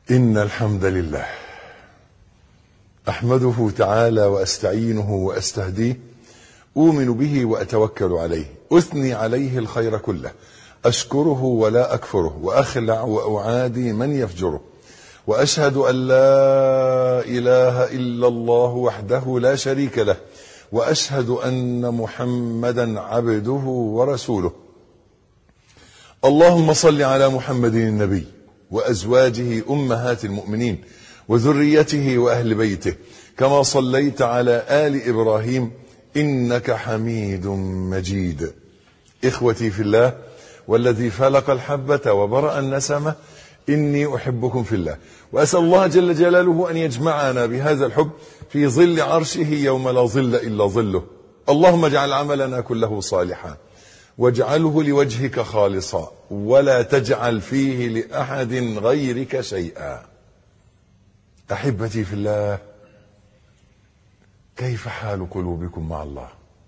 إن الحمد لله أحمده تعالى وأستعينه وأستهديه أؤمن به وأتوكل عليه أثني عليه الخير كله أشكره ولا أكفره وأخلع وأعادي من يفجره وأشهد أن لا إله إلا الله وحده لا شريك له وأشهد أن محمدا عبده ورسوله اللهم صل على محمد النبي وازواجه امهات المؤمنين وذريته واهل بيته كما صليت على ال ابراهيم انك حميد مجيد اخوتي في الله والذي فلق الحبه وبرا النسمه اني احبكم في الله واسال الله جل جلاله ان يجمعنا بهذا الحب في ظل عرشه يوم لا ظل الا ظله اللهم اجعل عملنا كله صالحا واجعله لوجهك خالصا ولا تجعل فيه لاحد غيرك شيئا احبتي في الله كيف حال قلوبكم مع الله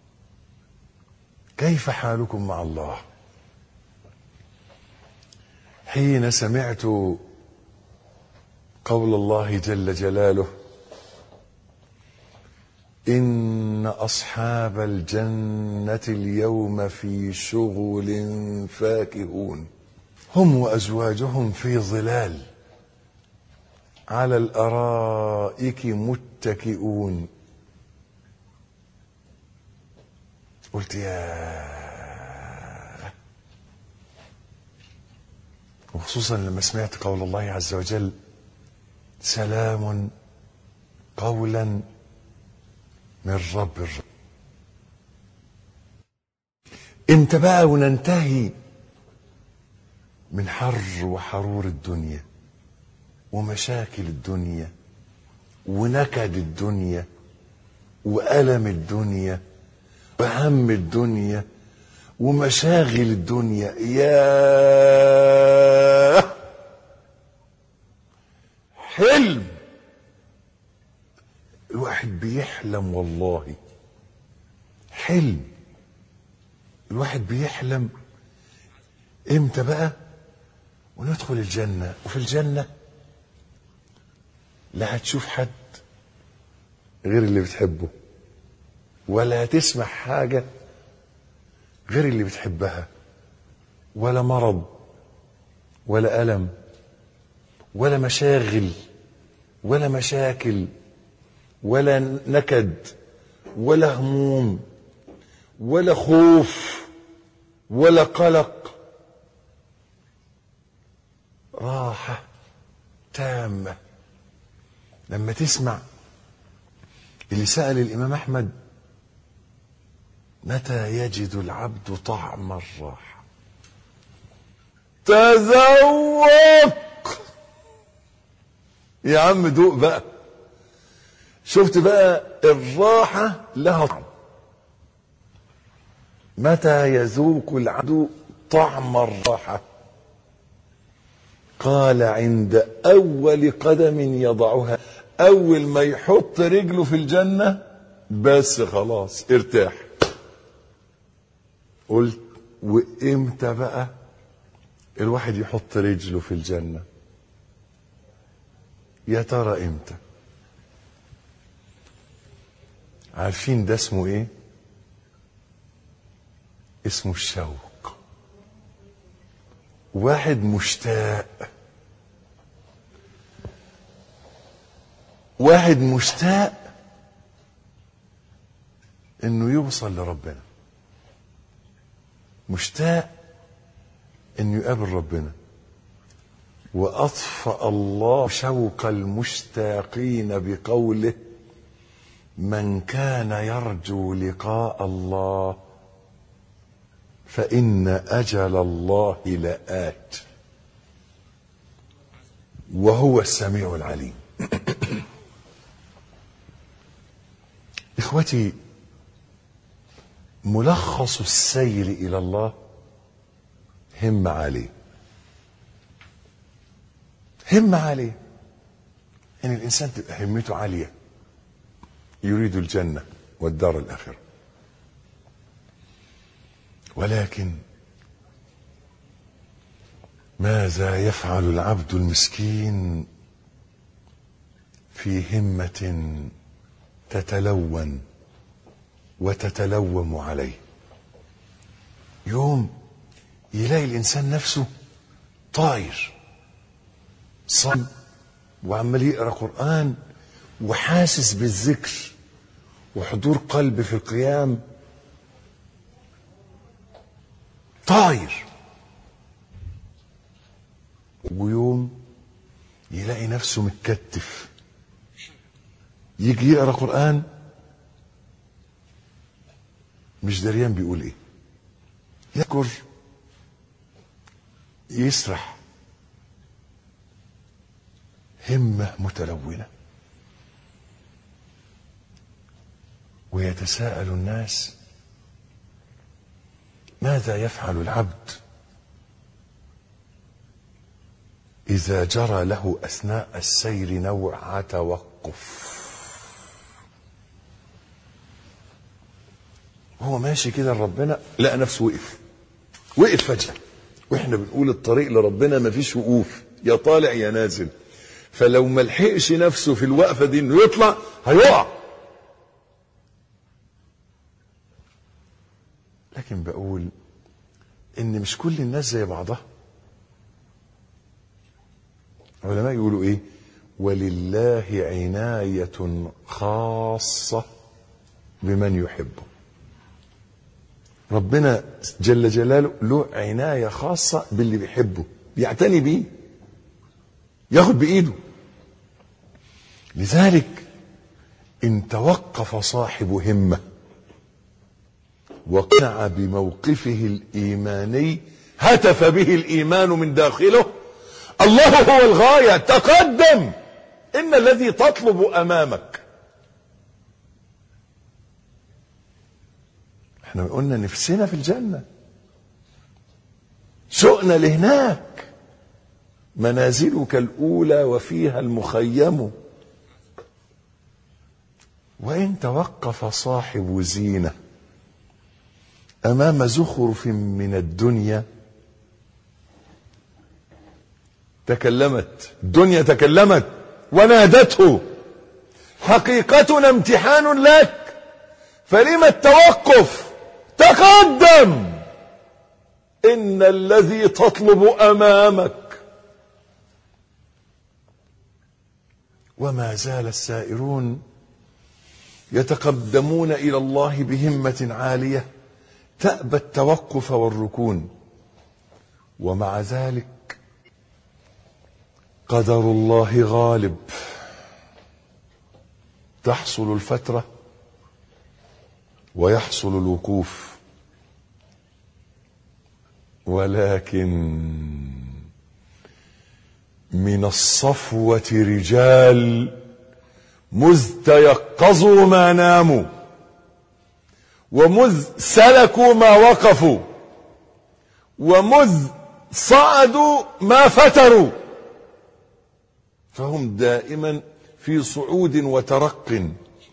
كيف حالكم مع الله حين سمعت قول الله جل جلاله إن أصحاب الجنة اليوم في شغل فاكهون هم وأزواجهم في ظلال على الأرائك متكئون قلت يا وخصوصا لما سمعت قول الله عز وجل سلام قولا من رب الرب امتى بقى وننتهي من حر وحرور الدنيا ومشاكل الدنيا ونكد الدنيا وألم الدنيا وهم الدنيا ومشاغل الدنيا يا حلم الواحد بيحلم والله حلم الواحد بيحلم امتى بقى وندخل الجنة وفي الجنة لا هتشوف حد غير اللي بتحبه ولا هتسمع حاجة غير اللي بتحبها ولا مرض ولا ألم ولا مشاغل ولا مشاكل ولا نكد ولا هموم ولا خوف ولا قلق راحة تامة لما تسمع اللي سأل الإمام أحمد متى يجد العبد طعم الراحة تذوق يا عم دوق بقى شفت بقى الراحة لها طعم متى يذوق العبد طعم الراحة قال عند أول قدم يضعها أول ما يحط رجله في الجنة بس خلاص ارتاح قلت وامتى بقى الواحد يحط رجله في الجنة يا ترى امتى عارفين ده اسمه ايه اسمه الشوق واحد مشتاق واحد مشتاق انه يوصل لربنا مشتاق انه يقابل ربنا واطفأ الله شوق المشتاقين بقوله من كان يرجو لقاء الله فإن أجل الله لآت وهو السميع العليم إخوتي ملخص السير إلى الله هم عليه هم عليه إن الإنسان تبقى همته عالية يريد الجنة والدار الآخرة ولكن ماذا يفعل العبد المسكين في همة تتلون وتتلوم عليه يوم يلاقي الإنسان نفسه طاير صم وعمال يقرأ قرآن وحاسس بالذكر وحضور قلب في القيام طاير ويوم يلاقي نفسه متكتف يجي يقرا قران مش دريان بيقول ايه يذكر يسرح همه متلونه ويتساءل الناس ماذا يفعل العبد اذا جرى له اثناء السير نوع توقف هو ماشي كده لربنا لقى نفسه وقف وقف فجأة واحنا بنقول الطريق لربنا مفيش وقوف يا طالع يا نازل فلو ما لحقش نفسه في الوقفة دي انه يطلع هيقع لكن بقول ان مش كل الناس زي بعضها علماء يقولوا ايه ولله عناية خاصة بمن يحبه ربنا جل جلاله له عناية خاصة باللي بيحبه بيعتني بيه ياخد بإيده لذلك إن توقف صاحب همة وقنع بموقفه الإيماني هتف به الإيمان من داخله الله هو الغاية تقدم إن الذي تطلب أمامك احنا قلنا نفسنا في الجنة سؤنا لهناك منازلك الأولى وفيها المخيم وإن توقف صاحب زينة أمام زخرف من الدنيا تكلمت الدنيا تكلمت ونادته حقيقتنا امتحان لك فلما التوقف تقدم ان الذي تطلب امامك وما زال السائرون يتقدمون الى الله بهمه عاليه تابى التوقف والركون ومع ذلك قدر الله غالب تحصل الفتره ويحصل الوقوف ولكن من الصفوة رجال مذ تيقظوا ما ناموا ومذ سلكوا ما وقفوا ومذ صعدوا ما فتروا فهم دائما في صعود وترق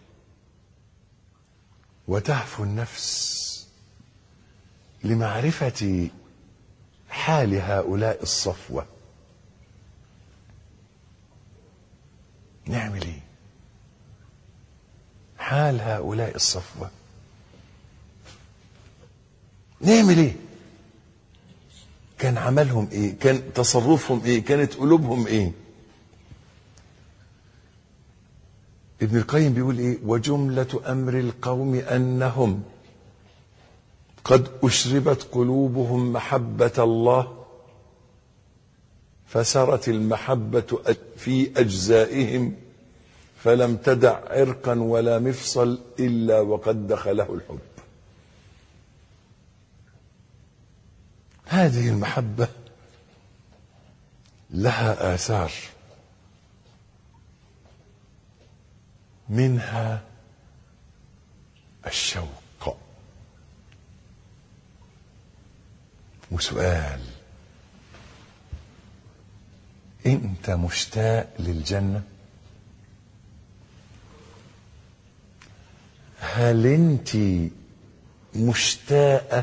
وتهفو النفس لمعرفة حال هؤلاء الصفوة نعمل ايه حال هؤلاء الصفوة نعمل ايه كان عملهم ايه كان تصرفهم ايه كانت قلوبهم ايه ابن القيم بيقول ايه وجملة امر القوم انهم قد اشربت قلوبهم محبة الله فسرت المحبة في اجزائهم فلم تدع عرقا ولا مفصل الا وقد دخله الحب هذه المحبة لها آثار منها الشوق وسؤال انت مشتاق للجنه هل انت مشتاقه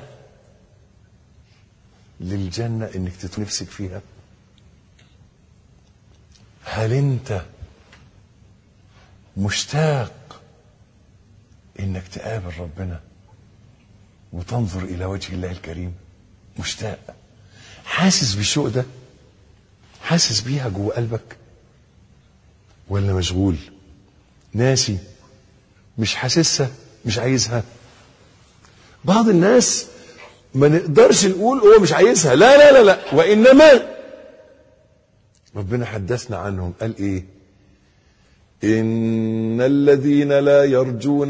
للجنه انك تتوب نفسك فيها هل انت مشتاق انك تقابل ربنا وتنظر الى وجه الله الكريم مشتاق حاسس بالشوق ده حاسس بيها جوه قلبك ولا مشغول ناسي مش حاسسها مش عايزها بعض الناس ما نقدرش نقول هو مش عايزها لا لا لا لا وانما ربنا حدثنا عنهم قال ايه ان الذين لا يرجون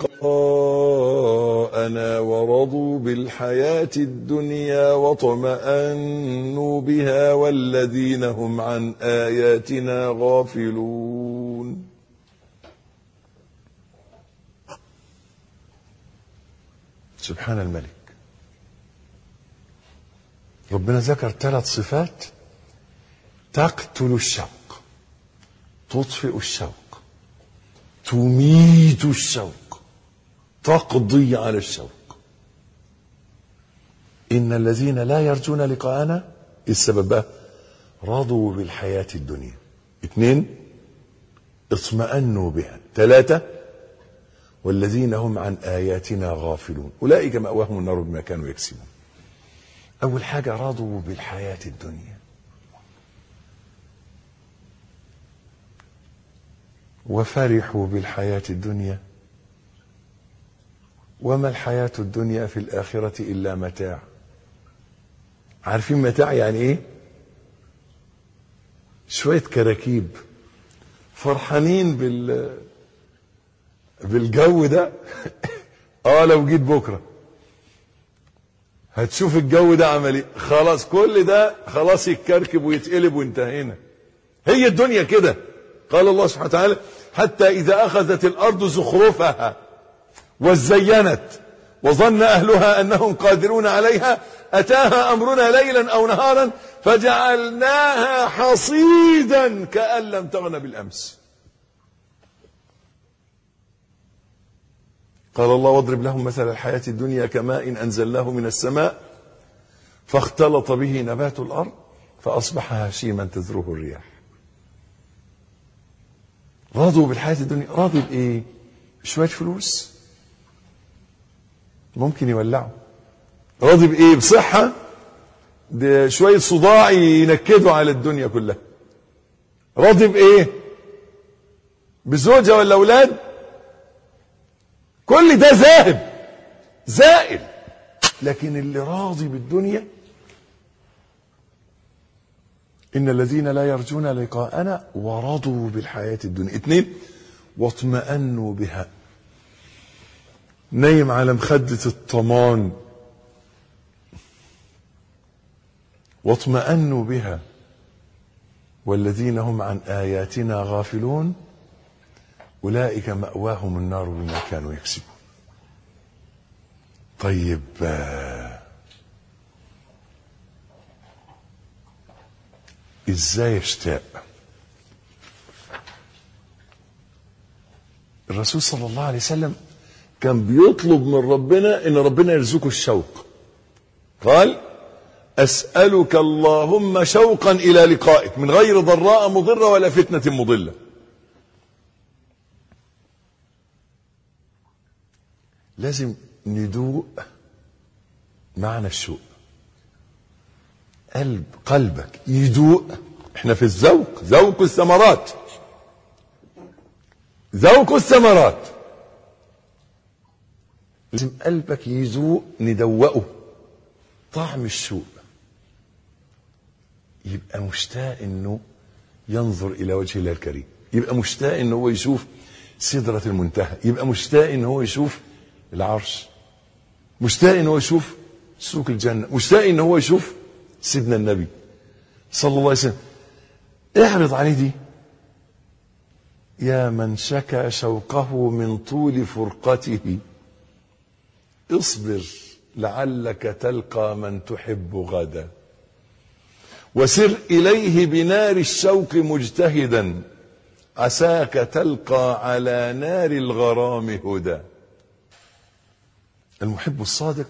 لقاءنا ورضوا بالحياه الدنيا واطمانوا بها والذين هم عن اياتنا غافلون سبحان الملك ربنا ذكر ثلاث صفات تقتل الشوق تطفئ الشوق تميت الشوق تقضي على الشوق إن الذين لا يرجون لقاءنا إيه السبب بقى رضوا بالحياة الدنيا اثنين اطمأنوا بها ثلاثة والذين هم عن آياتنا غافلون أولئك مأواهم النار بما كانوا يكسبون أول حاجة رضوا بالحياة الدنيا وفرحوا بالحياة الدنيا وما الحياة الدنيا في الآخرة إلا متاع عارفين متاع يعني إيه شوية كراكيب فرحانين بال بالجو ده اه لو جيت بكره هتشوف الجو ده عمل ايه خلاص كل ده خلاص يتكركب ويتقلب وانتهينا هي الدنيا كده قال الله سبحانه وتعالى حتى اذا اخذت الارض زخرفها وزينت وظن اهلها انهم قادرون عليها اتاها امرنا ليلا او نهارا فجعلناها حصيدا كان لم تغن بالامس قال الله واضرب لهم مثل الحياة الدنيا كماء إن أنزلناه من السماء فاختلط به نبات الأرض فأصبح هشيما تذروه الرياح رضوا بالحياة الدنيا راضي بإيه شوية فلوس ممكن يولعوا راضي بإيه بصحة ده شوية صداع ينكدوا على الدنيا كلها راضي بإيه بزوجة ولا أولاد كل ده ذاهب زائل لكن اللي راضي بالدنيا إن الذين لا يرجون لقاءنا ورضوا بالحياة الدنيا اثنين واطمأنوا بها نايم على مخدة الطمان واطمأنوا بها والذين هم عن آياتنا غافلون أولئك مأواهم النار بما كانوا يكسبون طيب ازاي اشتاق الرسول صلى الله عليه وسلم كان بيطلب من ربنا ان ربنا يرزقه الشوق قال اسالك اللهم شوقا الى لقائك من غير ضراء مضره ولا فتنه مضله لازم ندوق معنى الشوق قلب قلبك يدوق احنا في الذوق ذوق الثمرات ذوق الثمرات لازم قلبك يذوق ندوقه طعم الشوق يبقى مشتاق انه ينظر الى وجه الله الكريم يبقى مشتاق ان هو يشوف سدرة المنتهى يبقى مشتاق ان هو يشوف العرش مشتاق ان هو يشوف سوق الجنة مشتاق ان هو يشوف سيدنا النبي صلى الله عليه وسلم اعرض عليه دي يا من شكى شوقه من طول فرقته اصبر لعلك تلقى من تحب غدا وسر اليه بنار الشوق مجتهدا عساك تلقى على نار الغرام هدى المحب الصادق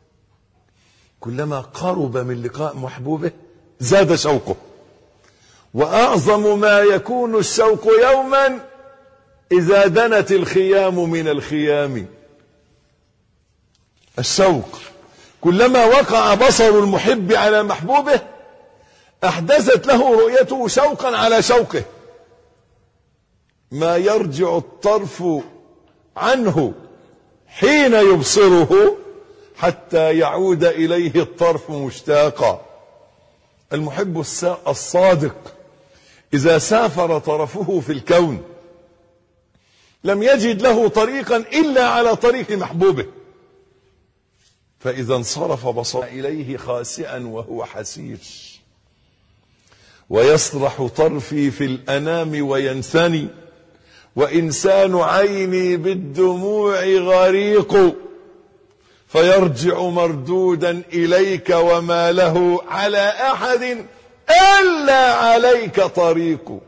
كلما قرب من لقاء محبوبه زاد شوقه واعظم ما يكون الشوق يوما إذا دنت الخيام من الخيام الشوق كلما وقع بصر المحب على محبوبه أحدثت له رؤيته شوقا على شوقه ما يرجع الطرف عنه حين يبصره حتى يعود إليه الطرف مشتاقا المحب الصادق إذا سافر طرفه في الكون لم يجد له طريقا إلا على طريق محبوبه فإذا انصرف بصر إليه خاسئا وهو حسير ويسرح طرفي في الأنام وينثني وإنسان عيني بالدموع غريق فيرجع مردودا إليك وما له على أحد إلا عليك طريق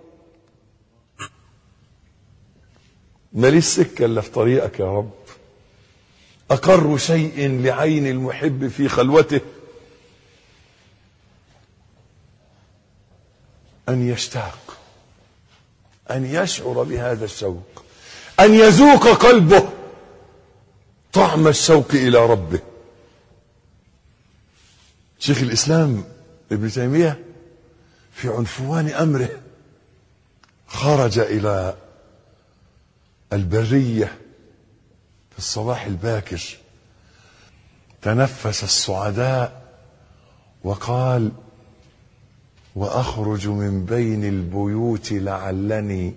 ماليش سكة إلا في طريقك يا رب أقر شيء لعين المحب في خلوته أن يشتاق أن يشعر بهذا الشوق أن يذوق قلبه طعم الشوق إلى ربه شيخ الإسلام ابن تيمية في عنفوان أمره خرج إلى البرية في الصباح الباكر تنفس السعداء وقال واخرج من بين البيوت لعلني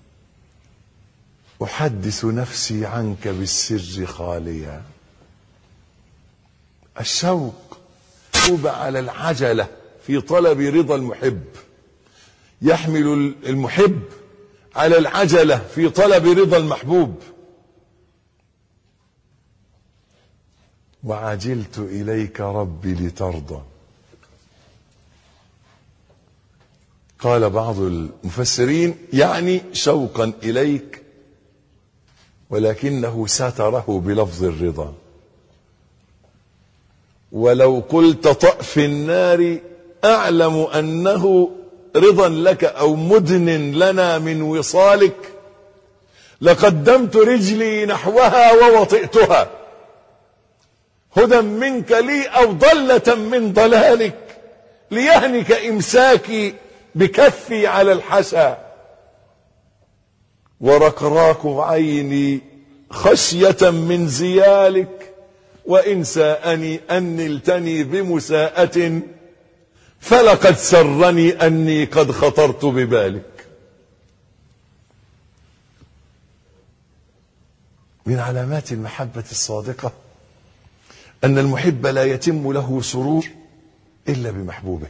احدث نفسي عنك بالسر خاليا الشوق توب على العجله في طلب رضا المحب يحمل المحب على العجله في طلب رضا المحبوب وعجلت اليك ربي لترضى قال بعض المفسرين يعني شوقا اليك ولكنه ستره بلفظ الرضا ولو قلت طأ في النار اعلم انه رضا لك او مدن لنا من وصالك لقدمت رجلي نحوها ووطئتها هدى منك لي او ضله من ضلالك ليهنك امساكي بكفي على الحسى ورقراق عيني خشية من زيالك وإن ساءني أن نلتني بمساءة فلقد سرني أني قد خطرت ببالك من علامات المحبة الصادقة أن المحب لا يتم له سرور إلا بمحبوبه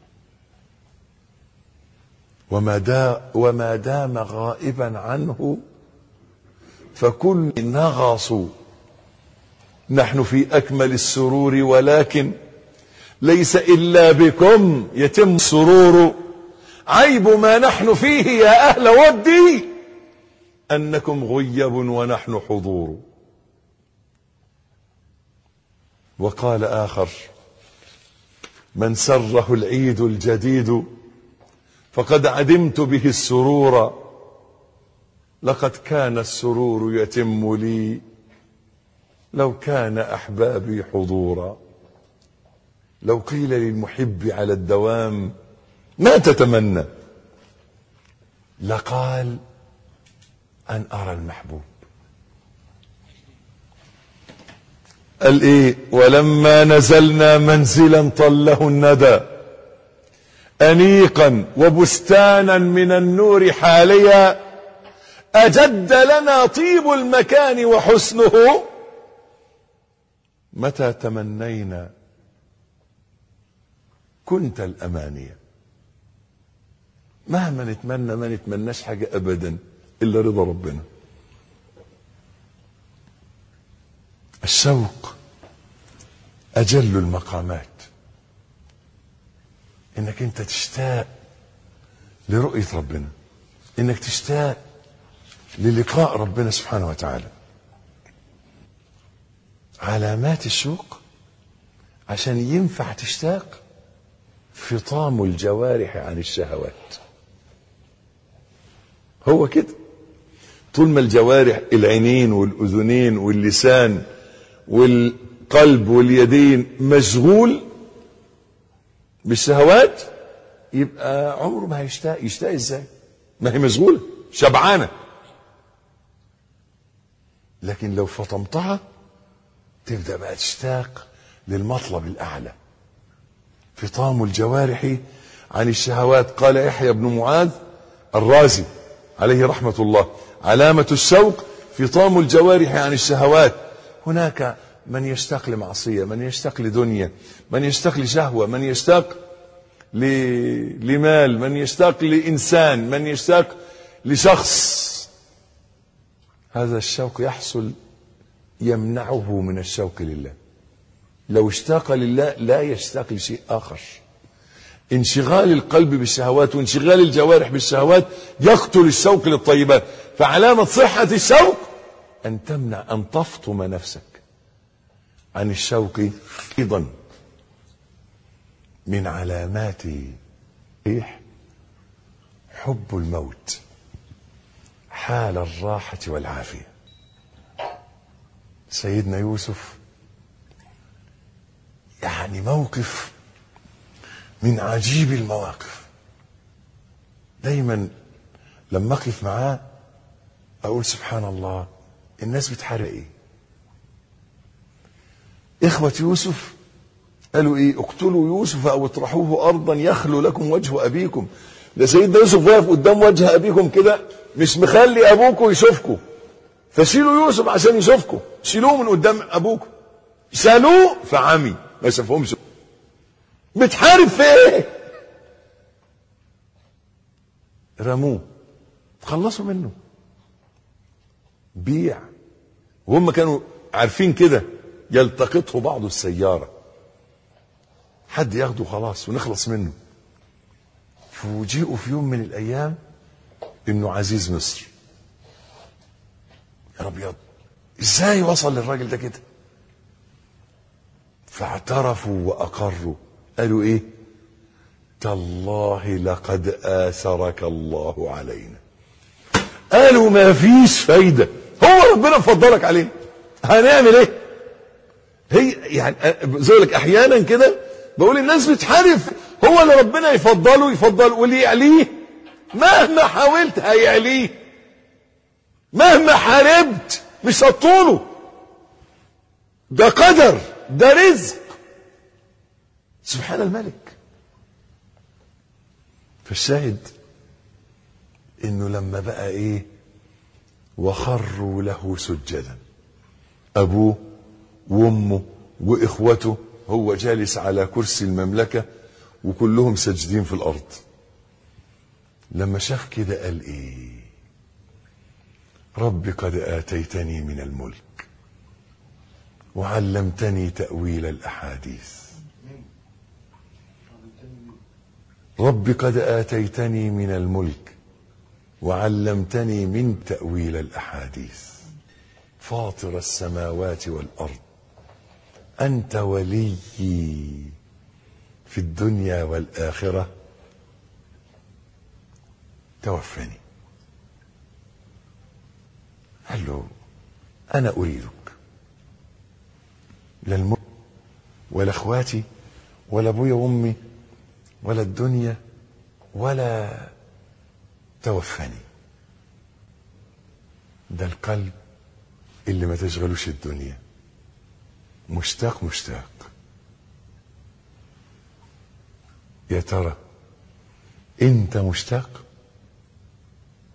وما, دا وما دام غائبا عنه فكل نغص نحن في أكمل السرور ولكن ليس إلا بكم يتم السرور عيب ما نحن فيه يا أهل ودي أنكم غيب ونحن حضور وقال آخر من سره العيد الجديد فقد عدمت به السرور لقد كان السرور يتم لي لو كان احبابي حضورا لو قيل للمحب على الدوام ما تتمنى لقال ان ارى المحبوب قال ايه ولما نزلنا منزلا طله الندى أنيقا وبستانا من النور حاليا أجد لنا طيب المكان وحسنه متى تمنينا كنت الأمانية مهما نتمنى ما نتمناش حاجة أبدا إلا رضا ربنا الشوق أجل المقامات انك انت تشتاق لرؤية ربنا انك تشتاق للقاء ربنا سبحانه وتعالى علامات الشوق عشان ينفع تشتاق فطام الجوارح عن الشهوات هو كده طول ما الجوارح العينين والاذنين واللسان والقلب واليدين مشغول بالشهوات يبقى عمره ما هيشتاق يشتاق ازاي ما هي مشغوله شبعانه لكن لو فطمتها تبدا بقى تشتاق للمطلب الاعلى فطام الجوارح عن الشهوات قال يحيى بن معاذ الرازي عليه رحمه الله علامه الشوق فطام الجوارح عن الشهوات هناك من يشتاق لمعصيه من يشتاق لدنيا من يشتاق لشهوه من يشتاق ل- لمال من يشتاق لانسان من يشتاق لشخص هذا الشوق يحصل يمنعه من الشوق لله لو اشتاق لله لا يشتاق لشيء اخر انشغال القلب بالشهوات وانشغال الجوارح بالشهوات يقتل الشوق للطيبات فعلامة صحة الشوق أن تمنع أن تفطم نفسك عن الشوق أيضا من علامات إيه؟ حب الموت حال الراحة والعافية سيدنا يوسف يعني موقف من عجيب المواقف دايما لما اقف معاه اقول سبحان الله الناس بتحارب ايه اخوة يوسف قالوا ايه اقتلوا يوسف او اطرحوه ارضا يخلو لكم وجه ابيكم ده سيدنا يوسف واقف قدام وجه ابيكم كده مش مخلي ابوكم يشوفكم فشيلوا يوسف عشان يشوفكم شيلوه من قدام ابوكم شالوه فعمي ما شافهمش بتحارب في ايه رموه خلصوا منه بيع وهم كانوا عارفين كده يلتقطه بعض السيارة حد ياخده خلاص ونخلص منه فوجئوا في يوم من الأيام إنه عزيز مصر يا أبيض إزاي وصل للراجل ده كده فاعترفوا وأقروا قالوا إيه تالله لقد آثرك الله علينا قالوا ما فيش فايدة هو ربنا فضلك علينا هنعمل ايه هي يعني زي لك احيانا كده بقول الناس بتحارف هو اللي ربنا يفضله يفضل واللي يعليه مهما حاولت هيعليه مهما حاربت مش هتطوله ده قدر ده رزق سبحان الملك فالشاهد انه لما بقى ايه وخروا له سجدا ابوه وامه واخوته هو جالس على كرسي المملكه وكلهم ساجدين في الارض لما شاف كده قال ايه رب قد اتيتني من الملك وعلمتني تاويل الاحاديث رب قد اتيتني من الملك وعلمتني من تاويل الاحاديث فاطر السماوات والارض انت وليي في الدنيا والاخره توفني قال له انا اريدك لا الملك ولا اخواتي ولا ابويا وامي ولا الدنيا ولا توفني ده القلب اللي ما تشغلوش الدنيا مشتاق مشتاق يا ترى انت مشتاق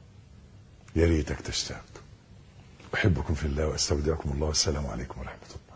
يا ريتك تشتاق احبكم في الله واستودعكم الله والسلام عليكم ورحمه الله